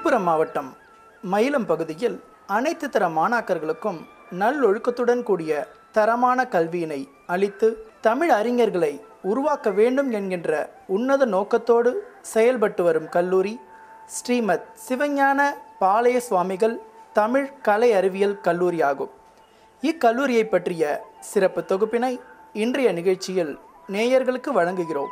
விழுப்புரம் மாவட்டம் மயிலம் பகுதியில் அனைத்து தர மாணாக்கர்களுக்கும் நல்லொழுக்கத்துடன் கூடிய தரமான கல்வியினை அளித்து தமிழ் அறிஞர்களை உருவாக்க வேண்டும் என்கின்ற உன்னத நோக்கத்தோடு செயல்பட்டு வரும் கல்லூரி ஸ்ரீமத் சிவஞான பாளைய சுவாமிகள் தமிழ் கலை அறிவியல் கல்லூரி ஆகும் இக்கல்லூரியை பற்றிய சிறப்பு தொகுப்பினை இன்றைய நிகழ்ச்சியில் நேயர்களுக்கு வழங்குகிறோம்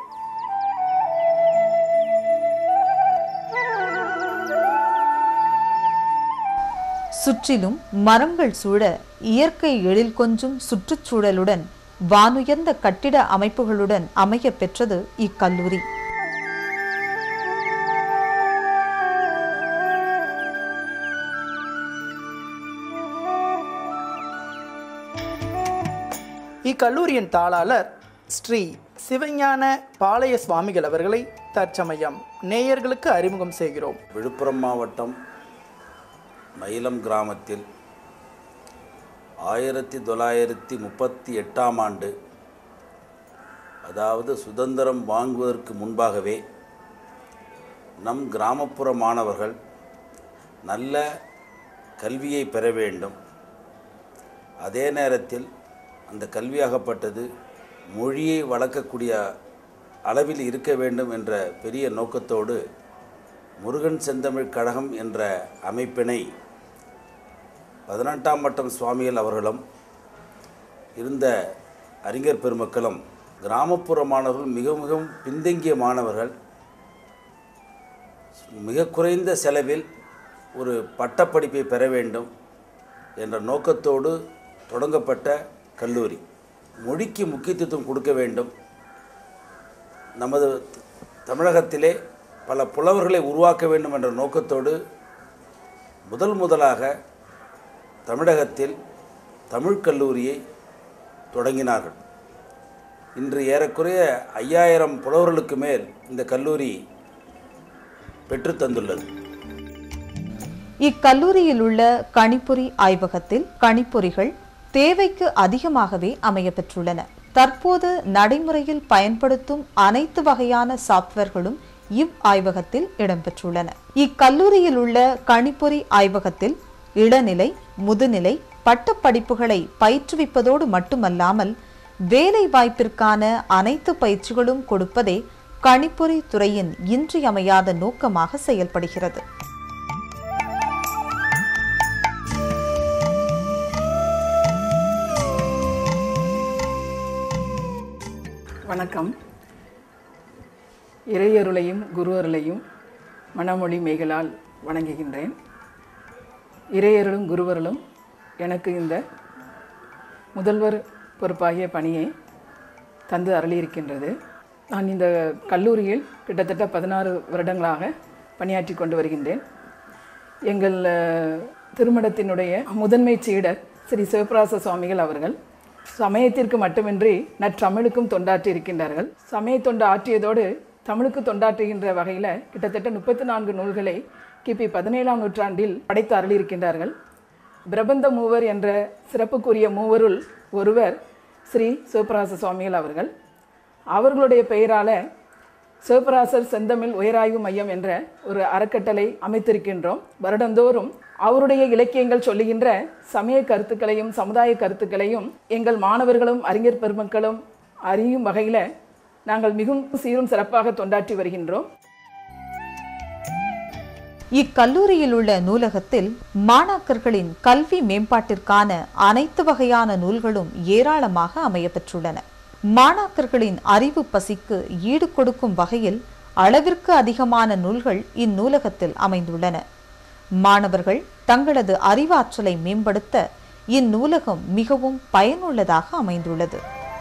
சுற்றிலும் மரங்கள் சூழ இயற்கை எழில் கொஞ்சும் சுற்றுச்சூழலுடன் வானுயர்ந்த கட்டிட அமைப்புகளுடன் அமையப் பெற்றது இக்கல்லூரி இக்கல்லூரியின் தாளாளர் ஸ்ரீ சிவஞான பாளைய சுவாமிகள் அவர்களை தற்சமயம் நேயர்களுக்கு அறிமுகம் செய்கிறோம் விழுப்புரம் மாவட்டம் மயிலம் கிராமத்தில் ஆயிரத்தி தொள்ளாயிரத்தி முப்பத்தி எட்டாம் ஆண்டு அதாவது சுதந்திரம் வாங்குவதற்கு முன்பாகவே நம் கிராமப்புற மாணவர்கள் நல்ல கல்வியை பெற வேண்டும் அதே நேரத்தில் அந்த கல்வியாகப்பட்டது மொழியை வளர்க்கக்கூடிய அளவில் இருக்க வேண்டும் என்ற பெரிய நோக்கத்தோடு முருகன் செந்தமிழ் கழகம் என்ற அமைப்பினை பதினெட்டாம் வட்டம் சுவாமிகள் அவர்களும் இருந்த அறிஞர் பெருமக்களும் கிராமப்புற மாணவர்கள் மிக மிகவும் பின்தங்கிய மாணவர்கள் மிக குறைந்த செலவில் ஒரு பட்டப்படிப்பை பெற வேண்டும் என்ற நோக்கத்தோடு தொடங்கப்பட்ட கல்லூரி மொழிக்கு முக்கியத்துவம் கொடுக்க வேண்டும் நமது தமிழகத்திலே பல புலவர்களை உருவாக்க வேண்டும் என்ற நோக்கத்தோடு முதல் முதலாக தமிழகத்தில் தமிழ் கல்லூரியை தொடங்கினார்கள் இன்று ஏறக்குறைய ஐயாயிரம் புலவர்களுக்கு மேல் இந்த கல்லூரி பெற்று தந்துள்ளது இக்கல்லூரியில் உள்ள கணிப்பொறி ஆய்வகத்தில் கணிப்பொறிகள் தேவைக்கு அதிகமாகவே அமையப்பெற்றுள்ளன தற்போது நடைமுறையில் பயன்படுத்தும் அனைத்து வகையான சாப்ட்வேர்களும் இவ் ஆய்வகத்தில் இடம்பெற்றுள்ளன இக்கல்லூரியில் உள்ள கணிப்பொறி ஆய்வகத்தில் இளநிலை முதுநிலை பட்டப்படிப்புகளை பயிற்றுவிப்பதோடு மட்டுமல்லாமல் வேலை வாய்ப்பிற்கான அனைத்து பயிற்சிகளும் கொடுப்பதே கணிப்பொறி துறையின் இன்றியமையாத நோக்கமாக செயல்படுகிறது வணக்கம் இறையருளையும் குருவருளையும் மனமொழி மேகலால் வணங்குகின்றேன் இறையருளும் குருவருளும் எனக்கு இந்த முதல்வர் பொறுப்பாகிய பணியை தந்து அருளியிருக்கின்றது நான் இந்த கல்லூரியில் கிட்டத்தட்ட பதினாறு வருடங்களாக பணியாற்றி கொண்டு வருகின்றேன் எங்கள் அஹ், திருமணத்தினுடைய முதன்மை சீடர் ஸ்ரீ சிவபிராச சுவாமிகள் அவர்கள் சமயத்திற்கு மட்டுமின்றி நற்றமிழுக்கும் தொண்டாற்றி இருக்கின்றார்கள் சமய தொண்டு ஆற்றியதோடு தமிழுக்கு தொண்டாற்றுகின்ற வகையில் கிட்டத்தட்ட முப்பத்தி நான்கு நூல்களை கிபி பதினேழாம் நூற்றாண்டில் படைத்து அருளியிருக்கின்றார்கள் பிரபந்த மூவர் என்ற சிறப்புக்குரிய மூவருள் ஒருவர் ஸ்ரீ சிவபிராச சுவாமிகள் அவர்கள் அவர்களுடைய பெயரால் சிவபிராசர் செந்தமிழ் உயராய்வு மையம் என்ற ஒரு அறக்கட்டளை அமைத்திருக்கின்றோம் வருடந்தோறும் அவருடைய இலக்கியங்கள் சொல்லுகின்ற சமய கருத்துக்களையும் சமுதாய கருத்துக்களையும் எங்கள் மாணவர்களும் அறிஞர் பெருமக்களும் அறியும் வகையில் நாங்கள் மிகவும் சீரும் சிறப்பாக தொண்டாற்றி வருகின்றோம் இக்கல்லூரியில் உள்ள நூலகத்தில் மாணாக்கர்களின் கல்வி மேம்பாட்டிற்கான அனைத்து வகையான நூல்களும் ஏராளமாக அமையப்பெற்றுள்ளன மாணாக்கர்களின் அறிவு பசிக்கு ஈடு கொடுக்கும் வகையில் அளவிற்கு அதிகமான நூல்கள் இந்நூலகத்தில் அமைந்துள்ளன மாணவர்கள் தங்களது அறிவாற்றலை மேம்படுத்த இந்நூலகம் மிகவும் பயனுள்ளதாக அமைந்துள்ளது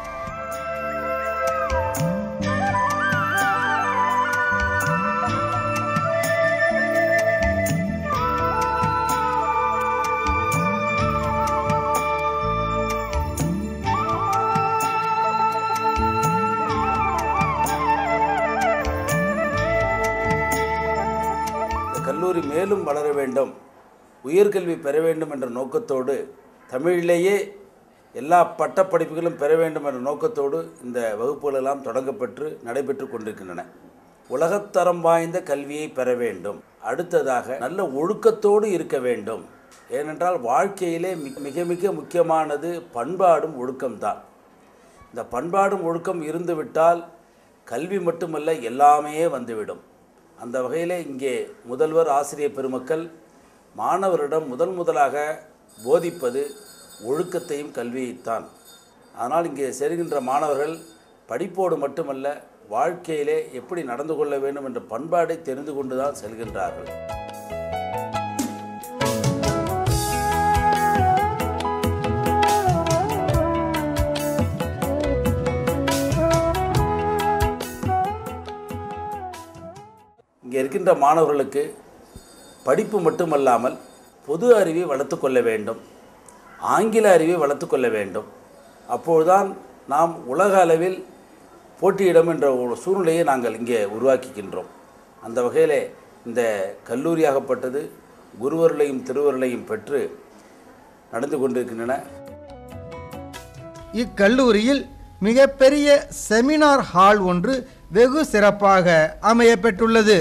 இந்த கல்லூரி மேலும் வளர வேண்டும் உயர்கல்வி பெற வேண்டும் என்ற நோக்கத்தோடு தமிழிலேயே எல்லா பட்டப்படிப்புகளும் பெற வேண்டும் என்ற நோக்கத்தோடு இந்த வகுப்புகள் எல்லாம் தொடங்கப்பட்டு நடைபெற்று கொண்டிருக்கின்றன உலகத்தரம் வாய்ந்த கல்வியை பெற வேண்டும் அடுத்ததாக நல்ல ஒழுக்கத்தோடு இருக்க வேண்டும் ஏனென்றால் வாழ்க்கையிலே மிக மிக மிக முக்கியமானது பண்பாடும் ஒழுக்கம்தான் இந்த பண்பாடும் ஒழுக்கம் இருந்துவிட்டால் கல்வி மட்டுமல்ல எல்லாமே வந்துவிடும் அந்த வகையிலே இங்கே முதல்வர் ஆசிரியர் பெருமக்கள் மாணவரிடம் முதல் முதலாக போதிப்பது ஒழுக்கத்தையும் கல்வியைத்தான் ஆனால் இங்கே செல்கின்ற மாணவர்கள் படிப்போடு மட்டுமல்ல வாழ்க்கையிலே எப்படி நடந்து கொள்ள வேண்டும் என்ற பண்பாடை தெரிந்து கொண்டுதான் செல்கின்றார்கள் இங்கே இருக்கின்ற மாணவர்களுக்கு படிப்பு மட்டுமல்லாமல் பொது அறிவை வளர்த்து கொள்ள வேண்டும் ஆங்கில அறிவை வளர்த்து கொள்ள வேண்டும் அப்பொழுதுதான் நாம் உலக அளவில் போட்டியிடும் என்ற ஒரு சூழ்நிலையை நாங்கள் இங்கே உருவாக்கிக்கின்றோம் அந்த வகையிலே இந்த கல்லூரியாகப்பட்டது குருவர்களையும் திருவர்களையும் பெற்று நடந்து கொண்டிருக்கின்றன இக்கல்லூரியில் மிகப்பெரிய செமினார் ஹால் ஒன்று வெகு சிறப்பாக அமையப்பெற்றுள்ளது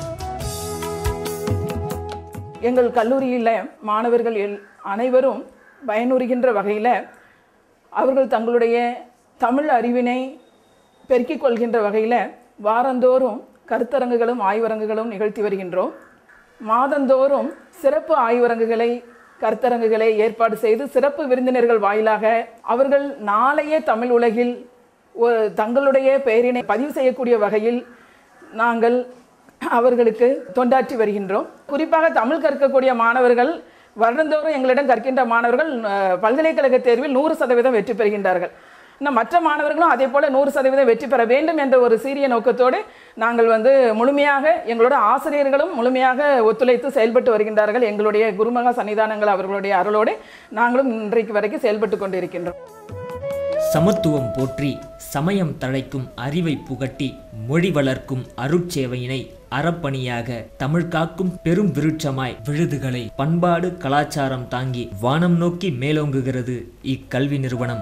எங்கள் கல்லூரியில் மாணவர்கள் எல் அனைவரும் பயனுறுகின்ற வகையில் அவர்கள் தங்களுடைய தமிழ் அறிவினை பெருக்கிக் கொள்கின்ற வகையில் வாரந்தோறும் கருத்தரங்குகளும் ஆய்வரங்குகளும் நிகழ்த்தி வருகின்றோம் மாதந்தோறும் சிறப்பு ஆய்வரங்குகளை கருத்தரங்குகளை ஏற்பாடு செய்து சிறப்பு விருந்தினர்கள் வாயிலாக அவர்கள் நாளைய தமிழ் உலகில் ஒரு தங்களுடைய பெயரினை பதிவு செய்யக்கூடிய வகையில் நாங்கள் அவர்களுக்கு தொண்டாற்றி வருகின்றோம் குறிப்பாக தமிழ் கற்கக்கூடிய மாணவர்கள் வருடந்தோறும் எங்களிடம் கற்கின்ற மாணவர்கள் அஹ், பல்கலைக்கழக தேர்வில் நூறு சதவீதம் வெற்றி பெறுகின்றார்கள் இன்னும் மற்ற மாணவர்களும் அதே போல நூறு சதவீதம் வெற்றி பெற வேண்டும் என்ற ஒரு சீரிய நோக்கத்தோடு நாங்கள் வந்து முழுமையாக எங்களோட ஆசிரியர்களும் முழுமையாக ஒத்துழைத்து செயல்பட்டு வருகின்றார்கள் எங்களுடைய குருமகா சன்னிதானங்கள் அவர்களுடைய அருளோடு நாங்களும் இன்றைக்கு வரைக்கும் செயல்பட்டு கொண்டிருக்கின்றோம் சமத்துவம் போற்றி சமயம் தழைக்கும் அறிவை புகட்டி மொழி வளர்க்கும் அருட்சேவையினை அறப்பணியாக தமிழ் காக்கும் பெரும் விருட்சமாய் விழுதுகளை பண்பாடு கலாச்சாரம் தாங்கி வானம் நோக்கி மேலோங்குகிறது இக்கல்வி நிறுவனம்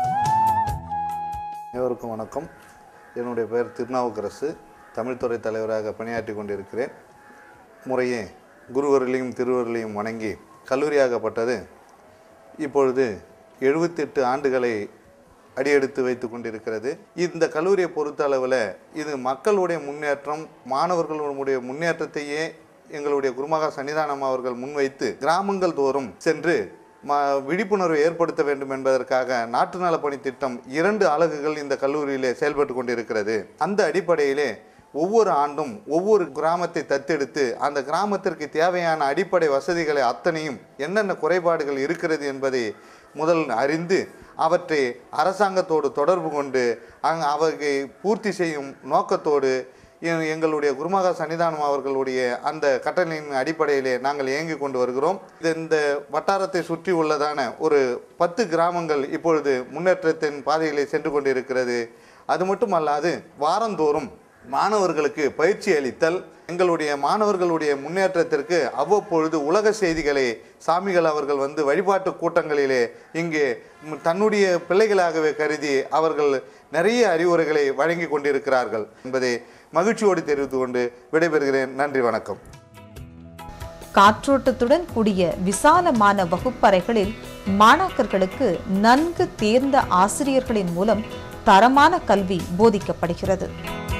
அனைவருக்கும் வணக்கம் என்னுடைய பெயர் திருநாவுக்கரசு தமிழ்துறை தலைவராக பணியாற்றி கொண்டிருக்கிறேன் முறையே குருவர்களையும் திருவர்களையும் வணங்கி கல்லூரியாகப்பட்டது இப்பொழுது எழுபத்தெட்டு ஆண்டுகளை அடியெடுத்து வைத்து கொண்டிருக்கிறது இந்த கல்லூரியை பொறுத்த அளவில் இது மக்களுடைய முன்னேற்றம் மாணவர்களுடைய முன்னேற்றத்தையே எங்களுடைய குருமகா சன்னிதானம் அவர்கள் முன்வைத்து கிராமங்கள் தோறும் சென்று ம விழிப்புணர்வை ஏற்படுத்த வேண்டும் என்பதற்காக நாட்டு நலப்பணி திட்டம் இரண்டு அலகுகள் இந்த கல்லூரியிலே செயல்பட்டு கொண்டிருக்கிறது அந்த அடிப்படையிலே ஒவ்வொரு ஆண்டும் ஒவ்வொரு கிராமத்தை தத்தெடுத்து அந்த கிராமத்திற்கு தேவையான அடிப்படை வசதிகளை அத்தனையும் என்னென்ன குறைபாடுகள் இருக்கிறது என்பதை முதல் அறிந்து அவற்றை அரசாங்கத்தோடு தொடர்பு கொண்டு அங் அவர்களை பூர்த்தி செய்யும் நோக்கத்தோடு எ- எங்களுடைய குருமகா சன்னிதானம் அவர்களுடைய அந்த கட்டளையின் அடிப்படையிலே நாங்கள் இயங்கி கொண்டு வருகிறோம் இது இந்த வட்டாரத்தை சுற்றி உள்ளதான ஒரு பத்து கிராமங்கள் இப்பொழுது முன்னேற்றத்தின் பாதையிலே சென்று கொண்டிருக்கிறது அது மட்டுமல்லாது வாரந்தோறும் மாணவர்களுக்கு பயிற்சி அளித்தல் எங்களுடைய மாணவர்களுடைய முன்னேற்றத்திற்கு அவ்வப்பொழுது உலக செய்திகளை சாமிகள் அவர்கள் வந்து வழிபாட்டு கூட்டங்களிலே இங்கே ம், தன்னுடைய பிள்ளைகளாகவே கருதி அவர்கள் நிறைய அறிவுரைகளை வழங்கி கொண்டிருக்கிறார்கள் என்பதை மகிழ்ச்சியோடு தெரிவித்துக் கொண்டு விடைபெறுகிறேன் நன்றி வணக்கம் காற்றோட்டத்துடன் கூடிய விசாலமான வகுப்பறைகளில் மாணாக்கர்களுக்கு நன்கு தேர்ந்த ஆசிரியர்களின் மூலம் தரமான கல்வி போதிக்கப்படுகிறது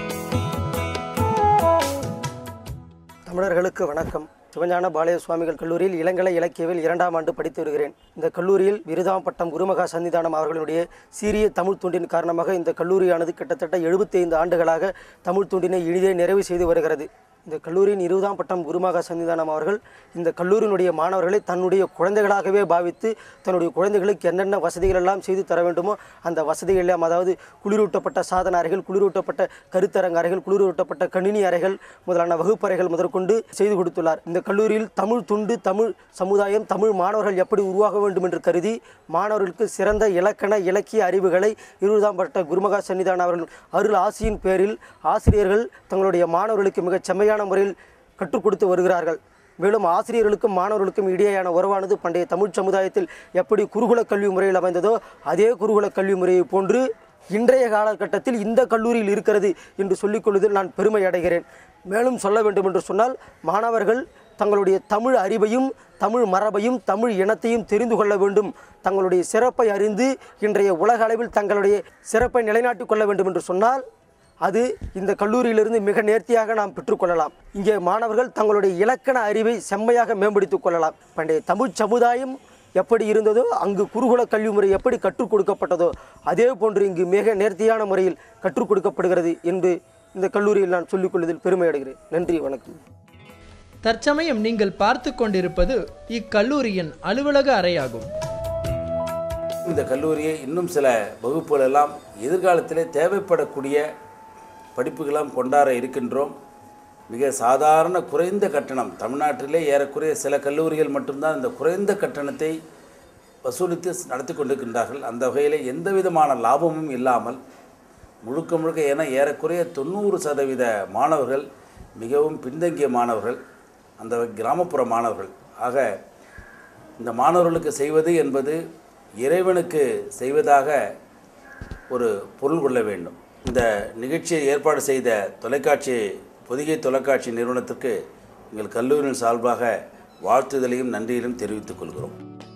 தமிழர்களுக்கு வணக்கம் சிவஞான பாளைய சுவாமிகள் கல்லூரியில் இளங்கலை இலக்கியவில் இரண்டாம் ஆண்டு படித்து வருகிறேன் இந்த கல்லூரியில் விருதாம் பட்டம் குருமகா சன்னிதானம் அவர்களுடைய சீரிய தமிழ் தொண்டின் காரணமாக இந்த கல்லூரியானது கிட்டத்தட்ட 75 ஆண்டுகளாக தமிழ் தொண்டினை இனிதே நிறைவு செய்து வருகிறது இந்த கல்லூரியின் இருபதாம் பட்டம் குருமகா சன்னிதானம் அவர்கள் இந்த கல்லூரியினுடைய மாணவர்களை தன்னுடைய குழந்தைகளாகவே பாவித்து தன்னுடைய குழந்தைகளுக்கு என்னென்ன வசதிகள் எல்லாம் செய்து தர வேண்டுமோ அந்த வசதிகள் எல்லாம் அதாவது குளிரூட்டப்பட்ட சாதன அறைகள் குளிரூட்டப்பட்ட கருத்தரங்க அறைகள் குளிரூட்டப்பட்ட கணினி அறைகள் முதலான வகுப்பறைகள் முதற்கொண்டு செய்து கொடுத்துள்ளார் இந்த கல்லூரியில் தமிழ் துண்டு தமிழ் சமுதாயம் தமிழ் மாணவர்கள் எப்படி உருவாக வேண்டும் என்று கருதி மாணவர்களுக்கு சிறந்த இலக்கண இலக்கிய அறிவுகளை இருபதாம் பட்ட குருமகா சன்னிதான அவர்கள் அருள் ஆசியின் பேரில் ஆசிரியர்கள் தங்களுடைய மாணவர்களுக்கு மிகச் செம்மையான முறையில் கற்றுக் கொடுத்து வருகிறார்கள் மேலும் ஆசிரியர்களுக்கும் மாணவர்களுக்கும் இடையேயான உறவானது பண்டைய தமிழ் சமுதாயத்தில் எப்படி குருகுல கல்வி முறையில் அமைந்ததோ அதே குருகுல கல்வி முறையை போன்று இன்றைய காலகட்டத்தில் இந்த கல்லூரியில் இருக்கிறது என்று சொல்லிக் கொள்வதில் நான் பெருமை அடைகிறேன் மேலும் சொல்ல வேண்டும் என்று சொன்னால் மாணவர்கள் தங்களுடைய தமிழ் அறிவையும் தமிழ் மரபையும் தமிழ் இனத்தையும் தெரிந்து கொள்ள வேண்டும் தங்களுடைய சிறப்பை அறிந்து இன்றைய உலக அளவில் தங்களுடைய சிறப்பை நிலைநாட்டிக் கொள்ள வேண்டும் என்று சொன்னால் அது இந்த கல்லூரியிலிருந்து மிக நேர்த்தியாக நாம் பெற்றுக்கொள்ளலாம் இங்கே மாணவர்கள் தங்களுடைய இலக்கண அறிவை செம்மையாக மேம்படுத்திக் கொள்ளலாம் பண்டைய தமிழ் சமுதாயம் எப்படி இருந்ததோ அங்கு குருகுல கல்வி முறை எப்படி கற்றுக் கொடுக்கப்பட்டதோ அதே போன்று இங்கு மிக நேர்த்தியான முறையில் கற்றுக் கொடுக்கப்படுகிறது என்று இந்த கல்லூரியில் நான் சொல்லிக் கொள்வதில் பெருமை அடைகிறேன் நன்றி வணக்கம் தற்சமயம் நீங்கள் பார்த்து கொண்டிருப்பது இக்கல்லூரியின் அலுவலக அறையாகும் இந்த கல்லூரியை இன்னும் சில வகுப்புகள் எல்லாம் எதிர்காலத்திலே தேவைப்படக்கூடிய படிப்புகளெல்லாம் கொண்டாட இருக்கின்றோம் மிக சாதாரண குறைந்த கட்டணம் தமிழ்நாட்டிலே ஏறக்குறைய சில கல்லூரிகள் மட்டும்தான் இந்த குறைந்த கட்டணத்தை வசூலித்து நடத்தி கொண்டிருக்கின்றார்கள் அந்த வகையில் எந்த விதமான லாபமும் இல்லாமல் முழுக்க முழுக்க என ஏறக்குறைய தொண்ணூறு சதவீத மாணவர்கள் மிகவும் பின்தங்கிய மாணவர்கள் அந்த கிராமப்புற மாணவர்கள் ஆக இந்த மாணவர்களுக்கு செய்வது என்பது இறைவனுக்கு செய்வதாக ஒரு பொருள் கொள்ள வேண்டும் இந்த நிகழ்ச்சியை ஏற்பாடு செய்த தொலைக்காட்சி பொதிகை தொலைக்காட்சி நிறுவனத்திற்கு எங்கள் கல்லூரியின் சார்பாக வாழ்த்துதலையும் நன்றியிலும் தெரிவித்துக் கொள்கிறோம்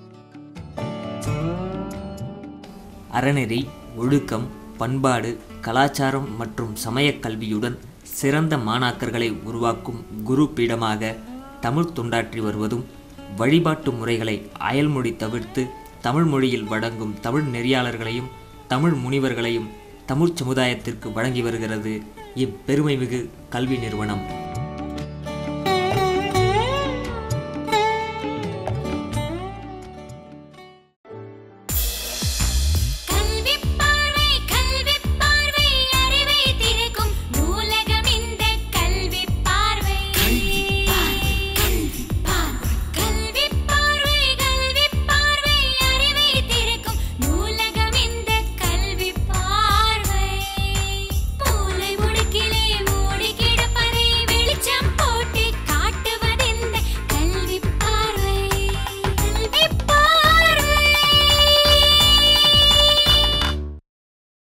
அறநெறி ஒழுக்கம் பண்பாடு கலாச்சாரம் மற்றும் சமயக் கல்வியுடன் சிறந்த மாணாக்கர்களை உருவாக்கும் குரு பீடமாக தமிழ் தொண்டாற்றி வருவதும் வழிபாட்டு முறைகளை அயல்மொழி தவிர்த்து தமிழ் மொழியில் வழங்கும் தமிழ் நெறியாளர்களையும் தமிழ் முனிவர்களையும் தமிழ் சமுதாயத்திற்கு வழங்கி வருகிறது இப்பெருமைமிகு கல்வி நிறுவனம்